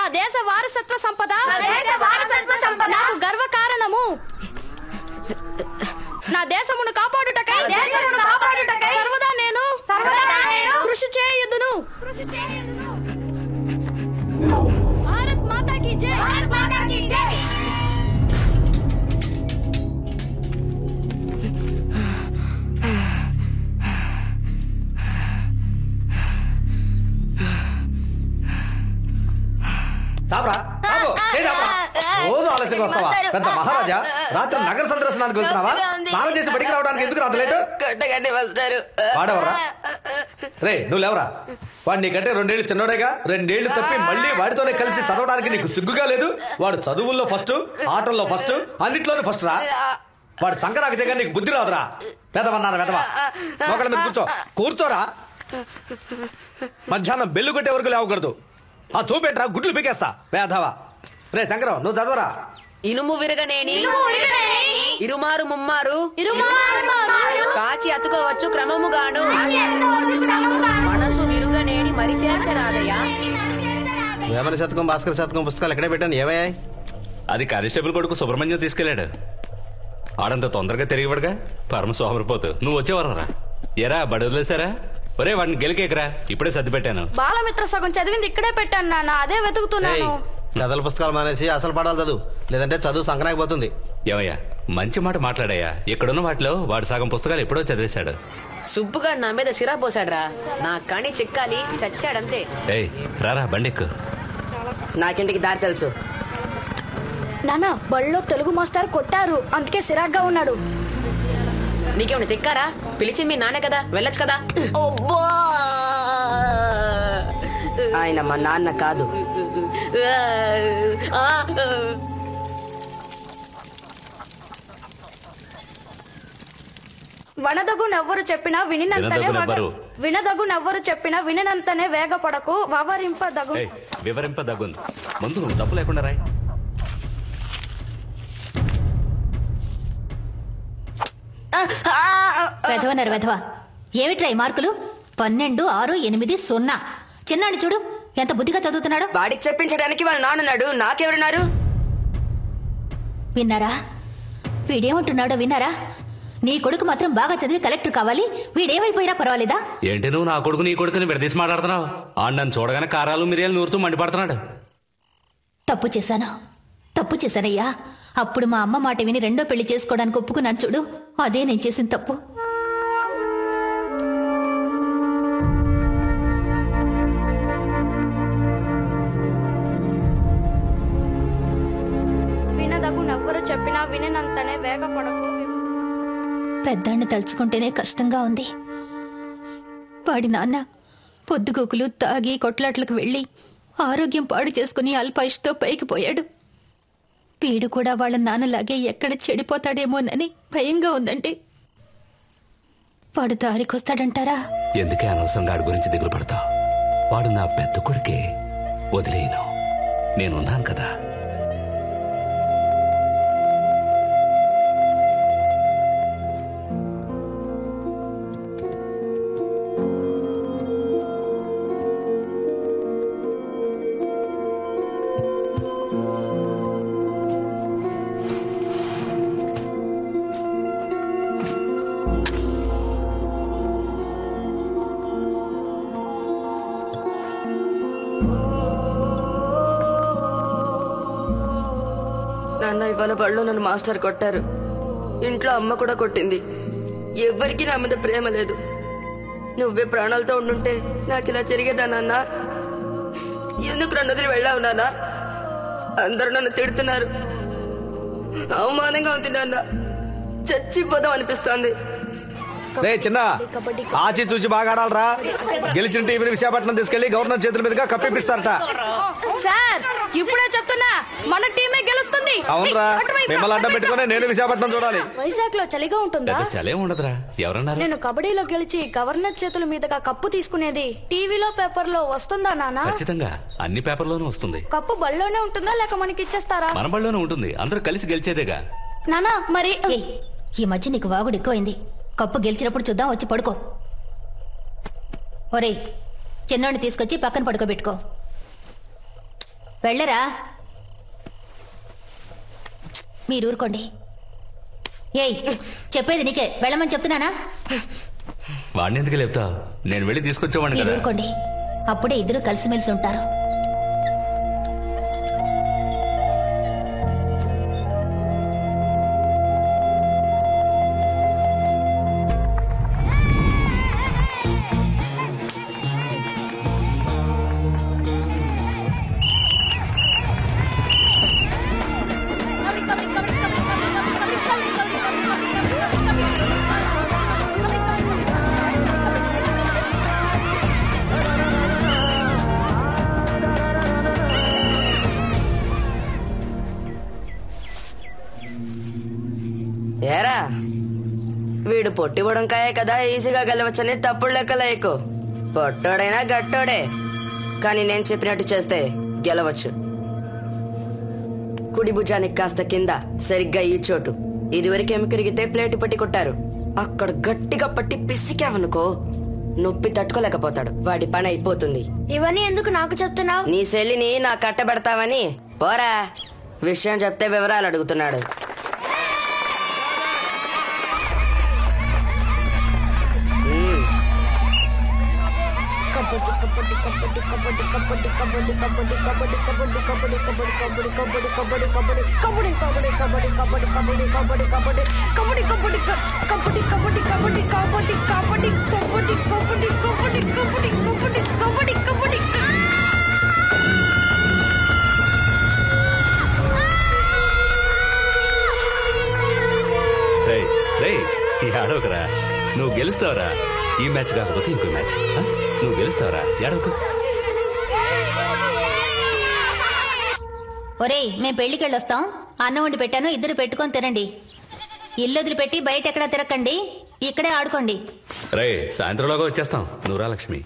దేశ వారసత్వ సంపద నా దేశ వారసత్వ సంపద. నాకు గర్వ కారణము నా దేశమును కాపాడుటకై నా దేశమును కాపాడుటకై సర్వదా నేను సర్వదా నేను కృషి చేయుదును భారత్ మాతా కీ జై భారత్ మాతా కీ జై చాపరా చాపు ఏ చాపరా రోజు ఆలస్యంగా వస్తావా పెద్ద మహారాజా రాత్రి నగర సందర్శనానికి వెళ్తున్నావా స్నానం చేసి బడికి రావడానికి ఎందుకు రాదు లేటు కొట్టగానే వస్తారు వాడెవరా రే నువ్వు లేవరా వాడు నీకంటే రెండేళ్లు చిన్నోడేగా రెండేళ్లు తప్పి మళ్ళీ వాడితోనే కలిసి చదవడానికి నీకు సిగ్గుగా లేదు వాడు చదువుల్లో ఫస్ట్ ఆటల్లో ఫస్ట్ అన్నిట్లోనూ ఫస్ట్ రా వాడు సంకరాకి దగ్గర నీకు బుద్ధి రాదురా పెదవన్నారా పెదవా ఒకళ్ళ మీద కూర్చో కూర్చోరా మధ్యాహ్నం బెల్లు కొట్టే వరకు లేవకూడదు ఆ చూపెట్రా గుడ్లు పీకేస్తా వేధవా రే శంకరం నువ్వు చదవరా ఇనుము విరగనేని ఇరుమారు ముమ్మారు ఇరుమారు కాచి అతుకోవచ్చు క్రమముగాను మనసు విరుగనేని మరి చేర్చరాదయ్యా వేమన శతకం భాస్కర్ శతకం పుస్తకాలు ఎక్కడే పెట్టాను ఏమయ్యాయి అది కానిస్టేబుల్ కొడుకు సుబ్రహ్మణ్యం తీసుకెళ్లాడు ఆడంత తొందరగా తిరిగిపడగా పరమ సోమరిపోతు నువ్వు వచ్చేవారా ఎరా బడి వదిలేసారా ఒరే వాడిని గెలికేకరా ఇప్పుడే సర్ది పెట్టాను బాలమిత్ర సగం చదివింది ఇక్కడే పెట్టాను నాన్న అదే ఏయ్, వెతుకుతున్నాను కథల పుస్తకాలు మానేసి అసలు పడాలి చదువు లేదంటే చదువు సంకనాకి పోతుంది ఏమయ్యా మంచి మాట మాట్లాడయ్యా ఇక్కడున్న వాటిలో వాడు సగం పుస్తకాలు ఎప్పుడో చదివేశాడు సుబ్బుగాడు నా మీద సిరా పోసాడురా నా కణి చిక్కాలి చచ్చాడంతే ఏయ్ రారా బండెక్కు నాకింటికి దారి తెలుసు నాన్న బళ్ళో తెలుగు మాస్టర్ కొట్టారు అందుకే సిరాగ్గా ఉన్నాడు నీకేమైనా తిక్కారా పిలిచింది మీ నానే కదా వెళ్ళొచ్చు కదా ఆయన మా నాన్న కాదు వనదగు నవ్వరు చెప్పినా వినినంతనే వినదగు వగ- నవ్వరు. వినదగు నవ్వరు చెప్పినా వినినంతనే వేగపడకు వవరింపదగు ఏయ్ వివరింపదగ్గుంది ముందు నువ్వు తప్పు లేకుండా రాయ్ వెధవనరు వెధవ ఏమిట్రా ఈ మార్కులు పన్నెండు ఆరు ఎనిమిది సున్నా చిన్నాడు చూడు ఎంత బుద్ధిగా చదువుతున్నాడో వాడికి చెప్పించడానికి వాళ్ళ నాన్నున్నాడు నాకెవరున్నారు విన్నారా వీడేమంటున్నాడో విన్నారా నీ కొడుకు మాత్రం బాగా చదివి కలెక్టర్ కావాలి వీడేమైపోయినా పర్వాలేదా ఏంటి నువ్వు నా కొడుకు నీ కొడుకుని విడదీసి మాట్లాడుతున్నావు ఆ నన్ను చూడగానే కారాలు మిరియాలు నూరుతూ మండిపడుతున్నాడు తప్పు చేశాను తప్పు చేశానయ్యా అప్పుడు మా అమ్మ మాట విని రెండో పెళ్లి చేసుకోవడానికి ఒప్పుకున్నాను చూడు అదే నేను చేసిన తప్పు వినదగు నవ్వరు చెప్పినా వినినంతనే వేగపడకు పెద్దాన్ని తలుచుకుంటేనే కష్టంగా ఉంది వాడి నాన్న పొద్దుగోకులు తాగి కొట్లాట్లకు వెళ్ళి ఆరోగ్యం పాడు చేసుకుని అల్పాయుష్తో పైకి పోయాడు వీడు కూడా వాళ్ళ నాన్నలాగే ఎక్కడ చెడిపోతాడేమోనని భయంగా ఉందంటే వాడు దారికొస్తాడంటారా ఎందుకే అనవసరంగా ఆడి గురించి దిగులు పడతావు వాడు నా పెద్ద కొడుకే వదిలేయను నేనున్నాను కదా నాన్న ఇవాళ బళ్ళు నన్ను మాస్టర్ కొట్టారు ఇంట్లో అమ్మ కూడా కొట్టింది ఎవ్వరికీ నా మీద ప్రేమ లేదు నువ్వే ప్రాణాలతో ఉండుంటే నాకు ఇలా జరిగేదా నాన్న ఎందుకు రెండు వదిలి వెళ్ళావు నాన్న అందరూ నన్ను తిడుతున్నారు అవమానంగా ఉంది నాన్న చచ్చిపోదాం అనిపిస్తోంది రే చిన్న ఆచి చూచి బాగా ఆడాలరా గెలిచిన టీంని విశాఖపట్నం తీసుకెళ్లి గవర్నర్ చేతుల మీదుగా కప్పిపిస్తారట సార్ ఇప్పుడే చెప్తున్నా మన టీమే గెలుస్తుంది అవునరా అటువైపు, మిమ్మల్ని అడ్డం అటువైపు. పెట్టుకుని నేను విశాఖపట్నం చూడాలి వైజాగ్ లో చలిగా ఉంటుందా పెద్ద చలే ఉండదురా ఎవరన్నారు నేను కబడ్డీలో గెలిచి గవర్నర్ చేతుల మీదుగా కప్పు తీసుకునేది టీవీలో పేపర్ లో వస్తుందా నానా ఖచ్చితంగా అన్ని పేపర్లోనూ వస్తుంది కప్పు బళ్ళోనే ఉంటుందా లేక మనకి ఇచ్చేస్తారా మన బళ్ళోనే ఉంటుంది అందరూ కలిసి గెలిచేదేగా నానా మరి ఏయ్ ఈ మధ్య నీకు వాగుడు ఎక్కువైంది కప్పు గెలిచినప్పుడు చూద్దాం వచ్చి పడుకో ఒరేయ్ చిన్నోడిని తీసుకొచ్చి పక్కన పడుకోబెట్టుకో వెళ్ళరా మీరు ఊరుకోండి ఏయ్ చెప్పేది నీకే వెళ్ళమని చెప్తున్నానా వాడిని ఎందుకు లేపుతావు నేను వెళ్ళి తీసుకొచ్చేవాడిని మీరు కదా ఊరుకోండి అప్పుడే ఇద్దరు కలిసిమెలిసి ఉంటారు ఏరా వీడు పొట్టి బుడంకాయే కదా ఈజీగా గెలవచ్చని తప్పుడు లెక్కలేకు పొట్టోడైనా గట్టోడే కానీ నేను చెప్పినట్టు చేస్తే గెలవచ్చు కుడి భుజానికి కాస్త కింద సరిగ్గా ఈ చోటు ఇదివరకు ఎముకరిగితే ప్లేటు పట్టి కొట్టారు అక్కడ గట్టిగా పట్టి పిసికావనుకో నొప్పి తట్టుకోలేకపోతాడు వాడి పని అయిపోతుంది ఇవన్నీ ఎందుకు నాకు చెప్తున్నావు నీ సెల్లిని నా కట్టబెడతావని పోరా విషయం చెప్తే వివరాలు అడుగుతున్నాడు రేయ్ రేయ్ ఈ ఆడవకరా నువ్వు గెలుస్తావురా ఈ మ్యాచ్ కాకపోతే ఇంకో మ్యాచ్ ఆ? నువ్వు గెలుస్తావురా ఏడవకు ఒరేయ్ మేం పెళ్లికి వెళ్ళొస్తాం అన్నం వండి పెట్టాను ఇద్దరు పెట్టుకొని తినండి ఇల్లు వదిలిపెట్టి బయట ఎక్కడా తిరగండి ఇక్కడే ఆడుకోండి రే సాయంత్రంలోగా వచ్చేస్తాం నువ్వురా లక్ష్మి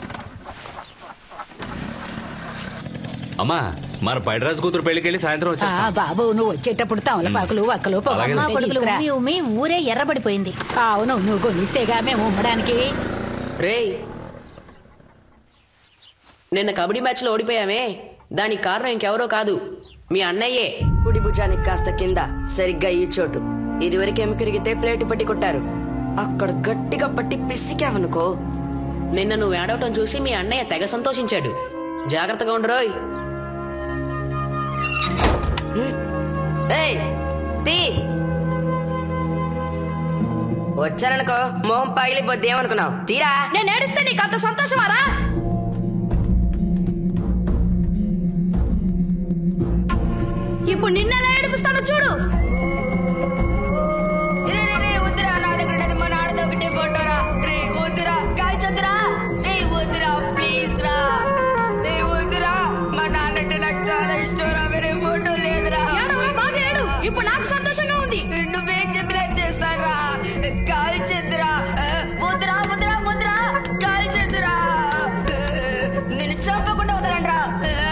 అమ్మా మన పైడరాజు కూతురు పెళ్లికి వెళ్ళి సాయంత్రం ఆ వచ్చేస్తాం బాబు నువ్వు వచ్చేటప్పుడు తమలపాకులు వక్కలు అలాగే. అమ్మా పొగలు కొడుకులు తీసుకురా. ఉమ్మి ఉమ్మి ఊరే ఎర్రబడిపోయింది అవును నువ్వు కొనిస్తేగా మేము ఉమ్మడానికి రేయ్ నిన్న కబడ్డీ మ్యాచ్ లో ఓడిపోయామే దానికి కారణం ఇంకెవరో కాదు మీ అన్నయ్యే కుడి భుజానికి కాస్త కింద సరిగ్గా ఈ చోటు ఇదివరకు ఎముకరిగితే ప్లేటు పట్టి కొట్టారు అక్కడ గట్టిగా పట్టి పిసికావనుకో నిన్న నువ్వు ఏడవటం చూసి మీ అన్నయ్య తెగ సంతోషించాడు జాగ్రత్తగా ఉండరోయ్ ఏయ్ తీ వచ్చారనుకో మొహం పగిలిపోద్ది ఏమనుకున్నావు తీరా నేను ఏడిస్తే నీకు అంత సంతోషమారా ఇప్పుడు నిన్నెలా ఏడిపిస్తానో చూడు రే, రే, రే, వద్దురా, నా దగ్గర ఉన్నది మా నాన్నది ఒకటే ఫోటోరా. రే, వద్దురా, కాల్చొద్దురా. రే, వద్దురా, ప్లీజ్ రా. రే, వద్దురా, మా నాన్నంటే నాకు చాలా ఇష్టం రా, వేరే ఫోటో లేదురా. ఏడవా, బాగా ఏడు ఇప్పుడు నాకు సంతోషంగా ఉంది నువ్వేం చెప్పినట్టు చేస్తాడ్రా. కాల్చొద్దురా. వద్దురా, వద్దురా, వద్దురా, కాల్చొద్దురా. నిన్ను చంపకుండా వదలండ్రా